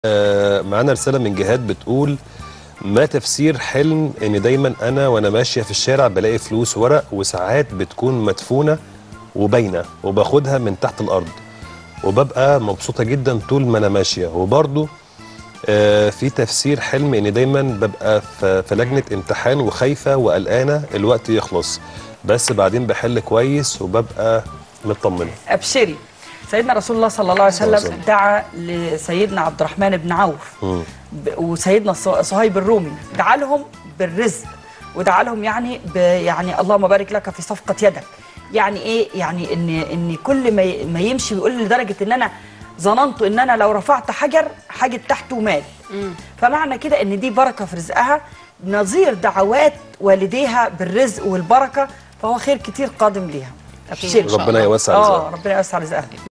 آه، معانا رسالة من جهاد بتقول ما تفسير حلم ان دايما انا وانا ماشية في الشارع بلاقي فلوس ورق وساعات بتكون مدفونة وباينة وباخدها من تحت الارض وببقى مبسوطة جدا طول ما انا ماشية وبرضو آه، في تفسير حلم ان دايما ببقى في في لجنة امتحان وخايفة وقلقانة الوقت يخلص بس بعدين بحل كويس وببقى مطمنة ابشري سيدنا رسول الله صلى الله عليه صلى الله عليه وسلم وسلم. دعا لسيدنا عبد الرحمن بن عوف مم. ب- وسيدنا ص- صهيب الرومي دعا لهم بالرزق ودعا لهم يعني ب يعني اللهم بارك لك في صفقه يدك يعني ايه يعني ان ان كل ما ي- ما يمشي بيقول لدرجه ان انا ظننت ان انا لو رفعت حجر حاجه تحته مال فمعنى كده ان دي بركه في رزقها نظير دعوات والديها بالرزق والبركه فهو خير كتير قادم ليها أكيد. ابشري إن شاء ربنا الله. يوسع اه رزقها ربنا يوسع رزقها